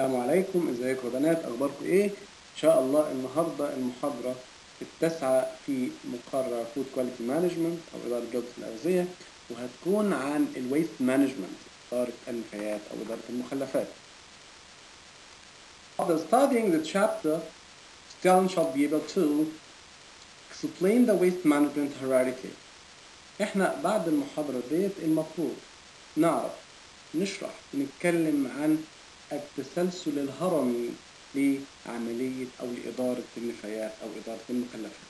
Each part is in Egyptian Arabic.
السلام عليكم ازيكم يا بنات اخباركم ايه ان شاء الله النهارده المحاضره التاسعه في مقرر فود كواليتي مانجمنت او اداره جوده الاغذيه وهتكون عن الويست مانجمنت اداره النفايات او اداره المخلفات After studying the chapter, students shall be able to explain the waste management hierarchy. احنا بعد المحاضرة ديت المفروض نعرف نشرح نتكلم عن التسلسل الهرمي لعملية أو لإدارة النفايات أو إدارة المخلفات.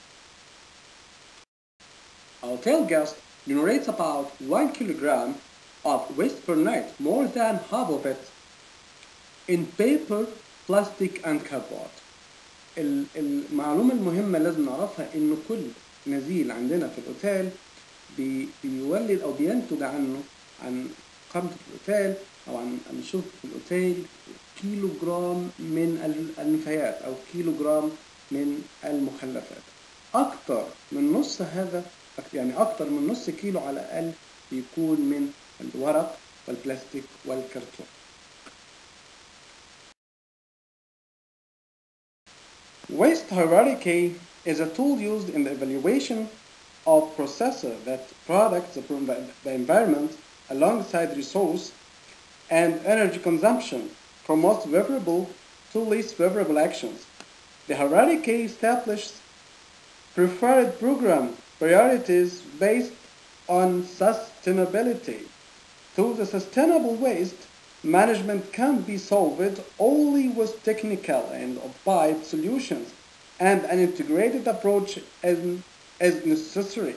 Our tail gas generates about 1 kilogram of waste per night, more than half of it in paper, plastic and cardboard. ال- المعلومة المهمة لازم نعرفها إن كل نزيل عندنا في الأوتيل بي- بيولد أو بينتج عنه عن قامة الأوتيل أو عن نشوف في الأوتيل كيلو جرام من ال- النفايات أو كيلو جرام من المخلفات أكتر من نص هذا يعني أكتر من نص كيلو على الأقل بيكون من الورق والبلاستيك والكرتون Waste hierarchy is a tool used in the evaluation of processor that products the, the environment alongside resource and energy consumption from most favorable to least favorable actions. The hierarchy establishes preferred program priorities based on sustainability. Through the sustainable waste, management can be solved only with technical and applied solutions and an integrated approach is, is necessary.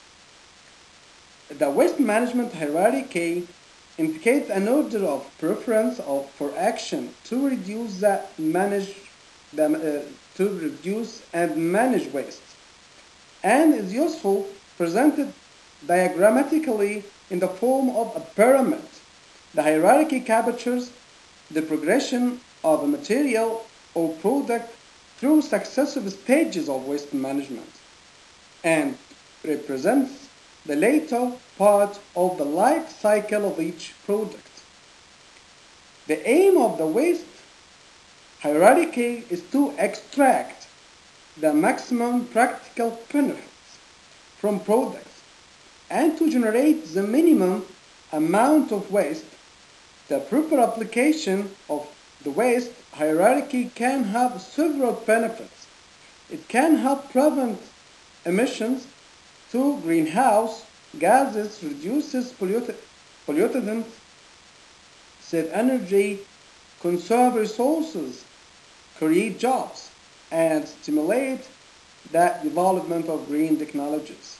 The waste management hierarchy indicates an order of preference of, for action to reduce the manage the, uh, to reduce and manage waste and is useful presented diagrammatically in the form of a pyramid. The hierarchy captures the progression of a material or product through successive stages of waste management and represents the later part of the life cycle of each product. The aim of the waste hierarchy is to extract the maximum practical benefits from products and to generate the minimum amount of waste. The proper application of the waste hierarchy can have several benefits. It can help prevent emissions to greenhouse gases, reduces pollutant, pollutants, save energy, conserve resources, create jobs, and stimulate the development of green technologies.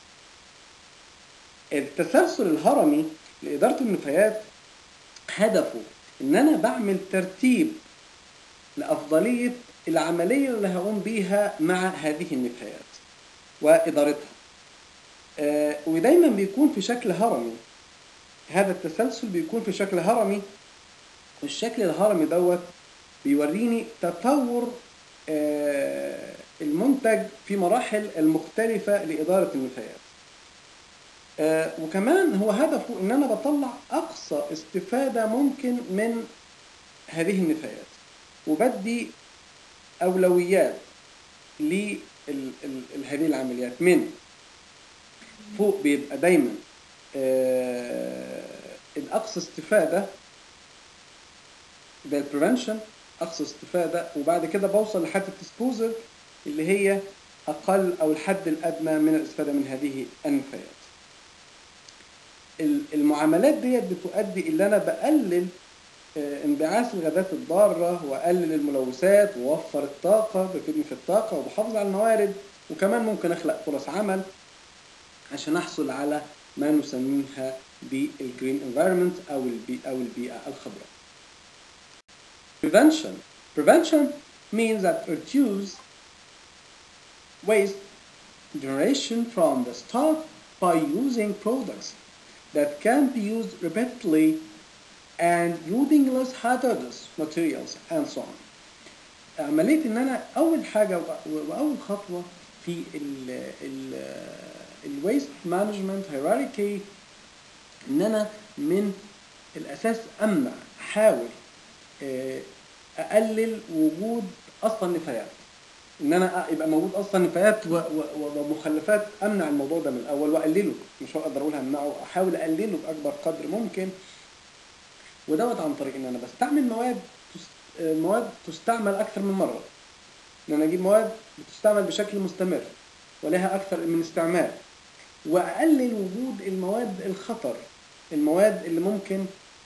التسلسل الهرمي لإدارة النفايات هدفه إن أنا بعمل ترتيب لأفضلية العملية اللي هقوم بيها مع هذه النفايات وإدارتها. آه ودايما بيكون في شكل هرمي. هذا التسلسل بيكون في شكل هرمي والشكل الهرمي دوت بيوريني تطور آه المنتج في مراحل المختلفة لإدارة النفايات. آه وكمان هو هدفه ان انا بطلع اقصى استفادة ممكن من هذه النفايات وبدي اولويات لهذه العمليات من فوق بيبقى دايما آه الاقصى استفادة ده البريفنشن اقصى استفادة وبعد كده بوصل لحد الديسبوزل اللي هي اقل او الحد الادنى من الاستفادة من هذه النفايات المعاملات ديت بتؤدي ان انا بقلل انبعاث الغازات الضاره واقلل الملوثات واوفر الطاقه بفيدني في الطاقه وبحافظ على الموارد وكمان ممكن اخلق فرص عمل عشان احصل على ما نسميها بالجرين انفايرمنت او البيئه او البيئه الخضراء. Prevention Prevention means that reduce waste generation from the start by using products that can be used repeatedly and using less hazardous materials and so on. عملية إن أنا أول حاجة وأول خطوة في ال ال الويست مانجمنت هيراركي إن أنا من الأساس أمنع أحاول اقلل وجود اصلا نفايات ان انا يبقى موجود اصلا نفايات و- و- ومخلفات امنع الموضوع ده من الاول واقلله مش هقدر اقول همنعه احاول اقلله باكبر قدر ممكن ودوت عن طريق ان انا بستعمل مواد تس- آه، مواد تستعمل اكثر من مره ان انا اجيب مواد بتستعمل بشكل مستمر ولها اكثر من استعمال واقلل وجود المواد الخطر المواد اللي ممكن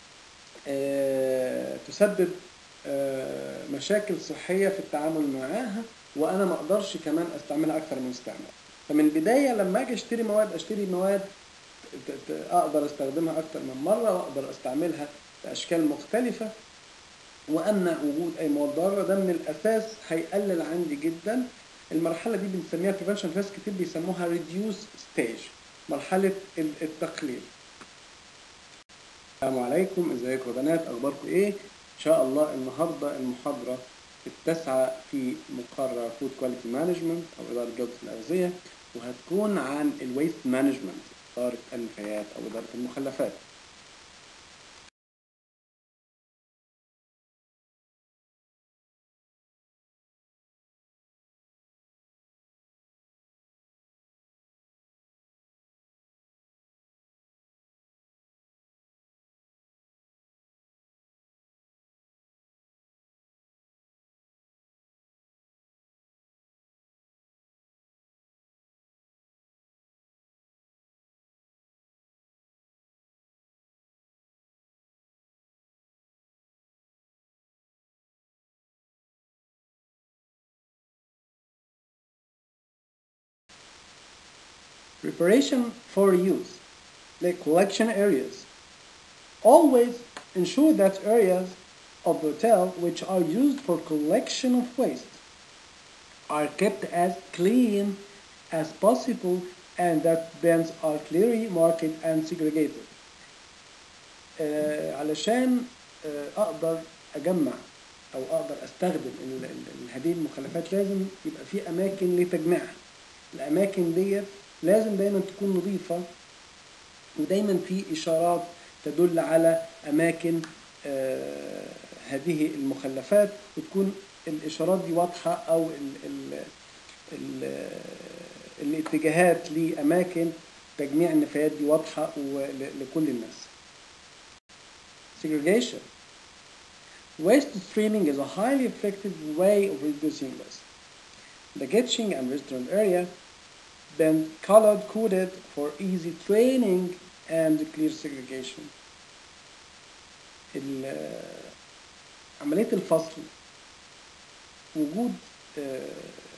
آه، تسبب آه، مشاكل صحيه في التعامل معاها وانا ما اقدرش كمان استعملها اكثر من استعمال فمن البدايه لما اجي اشتري مواد اشتري مواد ت- ت- اقدر استخدمها اكثر من مره واقدر استعملها باشكال مختلفه وامنع وجود اي مواد ضاره ده من الاساس هيقلل عندي جدا المرحله دي بنسميها prevention ناس كتير بيسموها reduce stage مرحله ال- التقليل السلام عليكم ازيكم يا بنات اخباركم ايه ان شاء الله النهارده المحاضره التاسعه في مقرر فود كواليتي مانجمنت او اداره جوده الاغذيه وهتكون عن الويست مانجمنت اداره النفايات او اداره المخلفات Preparation for use, the collection areas. Always ensure that areas of the hotel which are used for collection of waste are kept as clean as possible and that bins are clearly marked and segregated. آه علشان آه اقدر اجمع او اقدر استخدم ال- ال- هذه المخلفات لازم يبقى في اماكن لتجميعها الاماكن ديت لازم دايما تكون نظيفه ودايما في اشارات تدل على اماكن آه، هذه المخلفات وتكون الاشارات دي واضحه او ال ال ال الاتجاهات لاماكن تجميع النفايات دي واضحه ول- لكل الناس. Segregation. Waste streaming is a highly effective way of reducing waste. The kitchen and restaurant area been colored coded for easy training and clear segregation. ال- عملية الفصل وجود آه،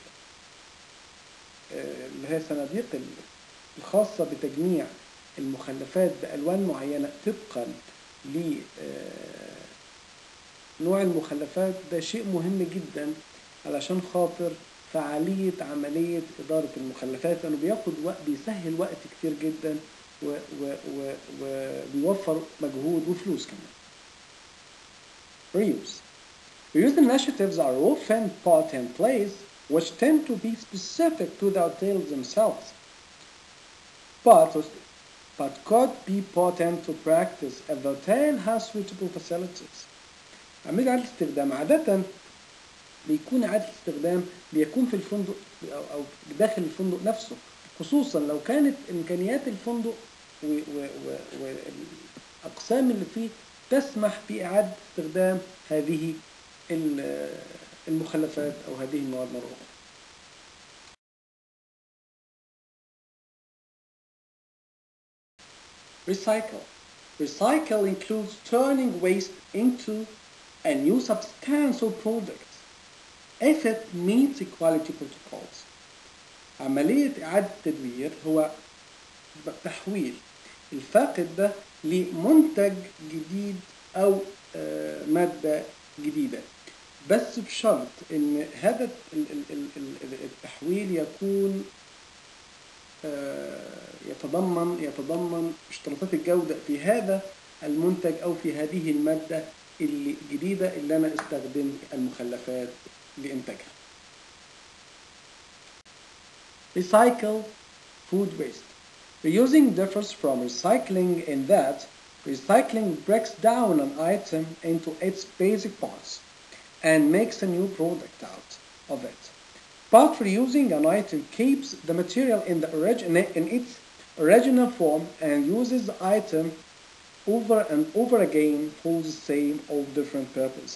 آه، اللي هي صناديق ال- الخاصة بتجميع المخلفات بألوان معينة طبقا ل آه، نوع المخلفات ده شيء مهم جدا علشان خاطر فعالية عملية إدارة المخلفات لأنه بياخد وقت بيسهل وقت كتير جدا و- و- و- وبيوفر مجهود وفلوس كمان. Reuse. Reuse initiatives are often put in place which tend to be specific to the hotels themselves, but, but could be put into practice if the hotel has suitable facilities. عملية إعادة الاستخدام عادة بيكون إعادة الاستخدام بيكون في الفندق أو أو داخل الفندق نفسه خصوصا لو كانت إمكانيات الفندق والأقسام اللي فيه تسمح بإعادة استخدام هذه ال- المخلفات أو هذه المواد مرة أخرى. Recycle. Recycle includes turning waste into a new substance or product if it meets equality protocols. عملية إعادة التدوير هو تحويل الفاقد ده لمنتج جديد أو آه، مادة جديدة بس بشرط إن هذا ال- ال- ال- ال- التحويل يكون آه، يتضمن يتضمن اشتراطات الجودة في هذا المنتج أو في هذه المادة اللي- الجديدة اللي أنا استخدمت المخلفات لإنتاجها. Recycle food waste. Reusing differs from recycling in that recycling breaks down an item into its basic parts, and makes a new product out of it. But reusing an item keeps the material in, the origin, in its original form and uses the item over and over again for the same or different purpose.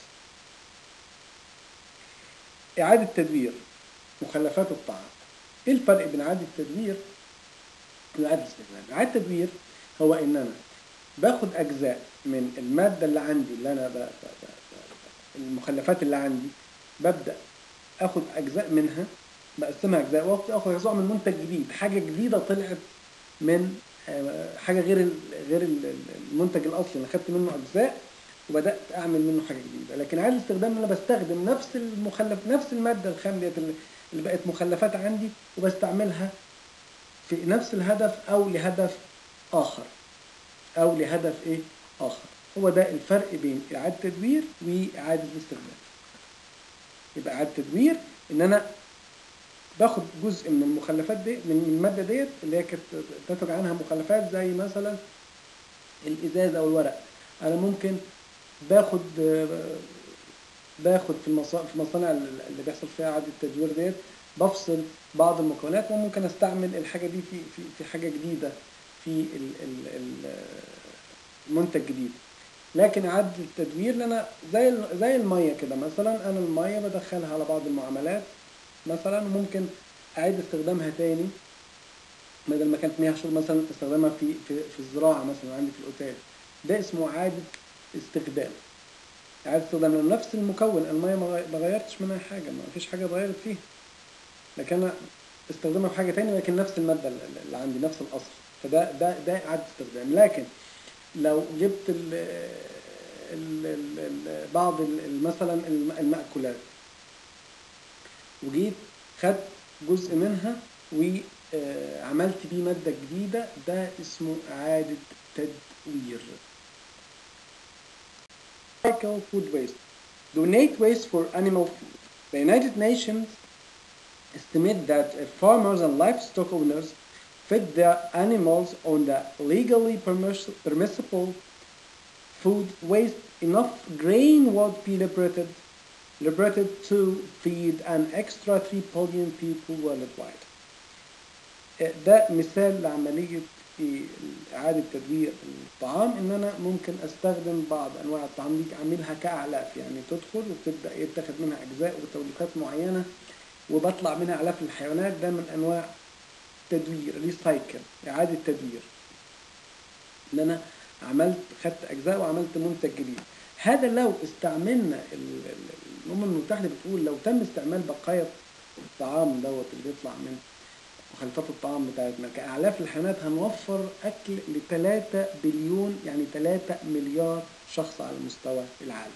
إعادة تدوير مخلفات الطعام. إيه الفرق بين إعادة التدوير وإعادة الاستخدام؟ إعادة التدوير هو إن أنا باخد أجزاء من المادة اللي عندي اللي أنا ب... ب... ب... ب... المخلفات اللي عندي ببدأ آخد أجزاء منها بقسمها أجزاء وآخد أجزاء من منتج جديد حاجة جديدة طلعت من آه، حاجة غير ال... غير ال- المنتج الأصلي أنا خدت منه أجزاء وبدأت أعمل منه حاجة جديدة لكن عادة الاستخدام إن أنا بستخدم نفس المخلف نفس المادة الخام ديت اللي اللي بقت مخلفات عندي وبستعملها في نفس الهدف أو لهدف آخر أو لهدف إيه آخر هو ده الفرق بين إعادة تدوير وإعادة الاستخدام يبقى إعادة تدوير إن أنا باخد جزء من المخلفات دي من المادة ديت اللي هي كانت تنتج عنها مخلفات زي مثلا الإزاز أو الورق أنا ممكن باخد باخد في المصانع في المصانع اللي بيحصل فيها إعادة التدوير ديت بفصل بعض المكونات وممكن استعمل الحاجة دي في في في حاجة جديدة في ال- ال- ال- المنتج جديد لكن إعادة التدوير لأنا زي ال- زي المية كده مثلا أنا المية بدخلها على بعض المعاملات مثلا ممكن أعيد استخدامها تاني بدل ما كانت مياه شرب مثلا استخدامها في في في الزراعة مثلا عندي في الأوتيل ده اسمه إعادة استخدام إعادة استخدام لأن نفس المكون المية ما غي- ما غيرتش منها حاجة ما فيش حاجة اتغيرت فيها لكن أنا استخدمها في حاجة تانية لكن نفس المادة اللي اللي عندي نفس الأصل فده ده ده إعادة استخدام لكن لو جبت ال ال ال ال بعض ال- ال- مثلا الم- المأكولات وجيت خدت جزء منها وعملت بيه مادة جديدة ده اسمه إعادة تدوير. Cycle food waste. Donate waste for animal food. The United Nations estimate that if farmers and livestock owners feed their animals on the legally permiss- permissible food waste, enough grain would be liberated liberated to feed an extra 3 billion people worldwide. ده مثال لعملية إيه، إعادة تدوير الطعام إن أنا ممكن أستخدم بعض أنواع الطعام دي أعملها كأعلاف يعني تدخل وتبدأ يتاخد منها أجزاء وتوليفات معينة وبطلع منها أعلاف الحيوانات ده من أنواع تدوير ريسايكل إعادة تدوير إن أنا عملت خدت أجزاء وعملت منتج جديد هذا لو استعملنا ال- ال- الأمم المتحدة بتقول لو تم استعمال بقايا الطعام دوت اللي بيطلع من مخلفات الطعام بتاعتنا كأعلاف الحيوانات هنوفر أكل ل 3 بليون يعني 3 مليار شخص على مستوى العالم.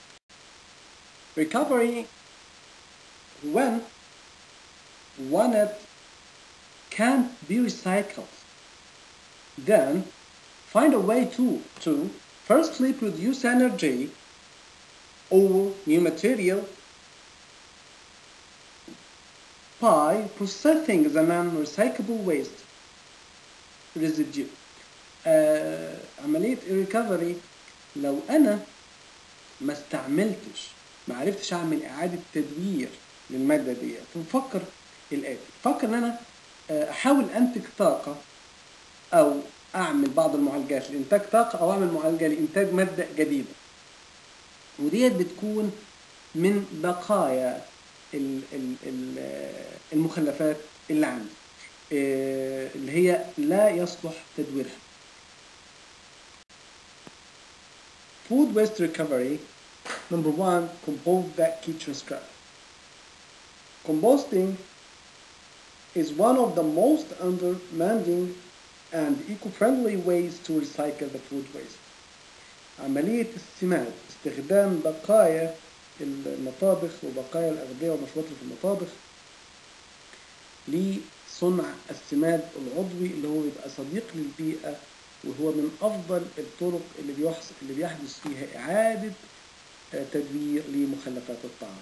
Recovery when when it can't be recycled then find a way to to firstly produce energy or new material by processing the non-recyclable waste residue. آه عملية الريكفري لو أنا ما استعملتش ما عرفتش أعمل إعادة تدوير للمادة دي فنفكر الآتي فكر إن أنا آه، أحاول أنتج طاقة أو أعمل بعض المعالجات لإنتاج طاقة أو أعمل معالجة لإنتاج مادة جديدة وديت بتكون من بقايا ال- ال- ال- آه، المخلفات اللي عندي آه، اللي هي لا يصلح تدويرها Food waste recovery number one compost that kitchen scrap composting is one of the most undemanding and eco-friendly ways to recycle the food waste عملية السماد استخدام بقايا المطابخ وبقايا الأغذية والمشروبات اللي في المطابخ لصنع السماد العضوي اللي هو يبقى صديق للبيئة وهو من أفضل الطرق اللي بيحصل اللي بيحدث فيها إعادة آه، تدوير لمخلفات الطعام.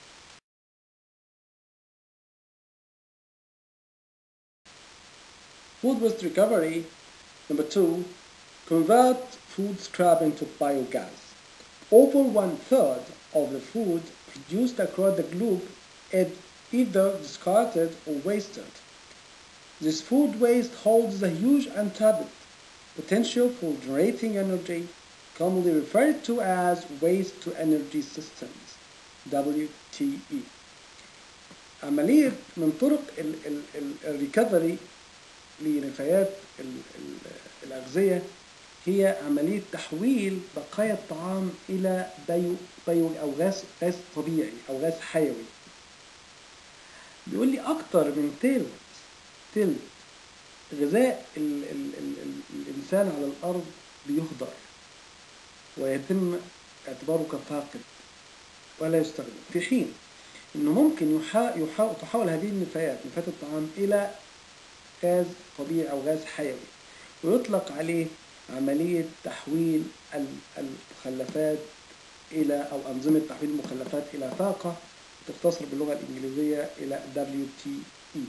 Food waste recovery. Number two, convert food scrap into biogas. Over one third of the food produced across the globe is either discarded or wasted. This food waste holds a huge untapped potential for generating energy, commonly referred to as waste to energy systems WTE. عملية من طرق الريكفري لنفايات ال- ال- الأغذية هي عملية تحويل بقايا الطعام إلى بيو, بيو أو غاز غاز طبيعي أو غاز حيوي بيقول لي أكتر من تلت تلت غذاء ال ال ال ال الإنسان على الأرض بيهدر ويتم اعتباره كفاقد ولا يستخدم في حين انه ممكن يحا يحا تحول هذه النفايات نفايات الطعام الى غاز طبيعي او غاز حيوي ويطلق عليه عملية تحويل المخلفات إلى أو أنظمة تحويل المخلفات إلى طاقة تختصر باللغة الإنجليزية إلى WTE.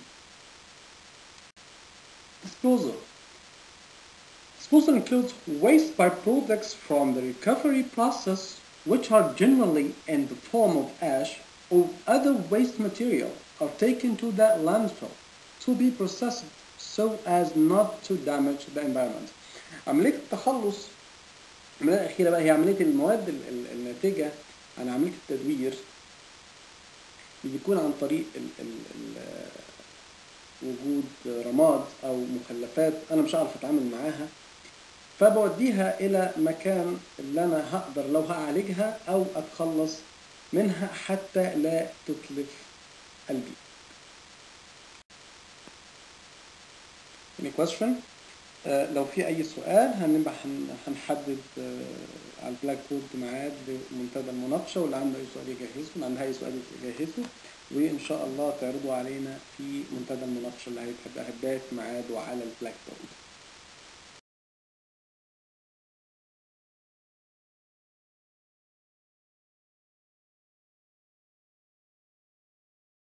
Disposal. Disposal includes waste byproducts from the recovery process which are generally in the form of ash or other waste material are taken to the landfill to be processed so as not to damage the environment. عملية التخلص العملية الأخيرة بقى هي عملية المواد ال- ال- الناتجة عن عملية التدوير اللي بيكون عن طريق ال ال ال وجود رماد أو مخلفات أنا مش هعرف أتعامل معاها فبوديها إلى مكان اللي أنا هقدر لو هعالجها أو أتخلص منها حتى لا تتلف البيئة. Any question? آه، لو في أي سؤال هنبقى هن- هنحدد آه، على البلاك بورد ميعاد لمنتدى المناقشة واللي عنده أي سؤال يجهزه واللي عنده أي سؤال يجهزه وإن شاء الله تعرضوا علينا في منتدى المناقشة اللي هيبقى هيبقى ميعاده على البلاك بورد.